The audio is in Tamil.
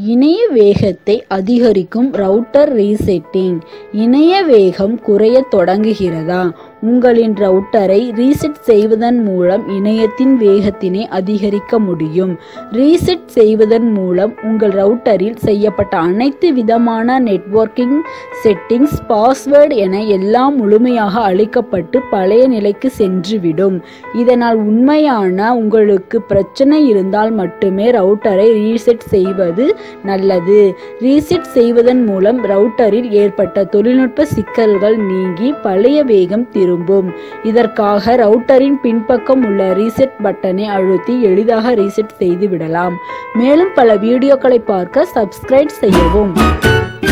இணைய வேகத்தை அதிகரிக்கும் ரவுட்டர் ரீசெட்டிங் இணைய வேகம் குறையத் தொடங்குகிறதா உங்களின் ரவுட்டரை ரீசெட் செய்வதன் மூலம் இணையத்தின் வேகத்தினை அதிகரிக்க முடியும் ரீசெட் செய்வதன் மூலம் உங்கள் ரவுட்டரில் செய்யப்பட்ட அனைத்து விதமான நெட்வொர்க்கிங் செட்டிங்ஸ் பாஸ்வேர்டு என எல்லாம் முழுமையாக அழிக்கப்பட்டு பழைய நிலைக்கு சென்றுவிடும் இதனால் உண்மையான உங்களுக்கு பிரச்சனை இருந்தால் மட்டுமே ரவுட்டரை ரீசெட் செய்வது நல்லது ரீசெட் செய்வதன் மூலம் ரவுட்டரில் ஏற்பட்ட தொழில்நுட்ப சிக்கல்கள் நீங்கி பழைய வேகம் திரும்பும் இதற்காக ரவுட்டரின் பின்பக்கம் உள்ள ரீசெட் பட்டனை அழுத்தி எளிதாக ரீசெட் செய்து விடலாம் மேலும் பல வீடியோக்களை பார்க்க சப்ஸ்கிரைப் செய்யவும்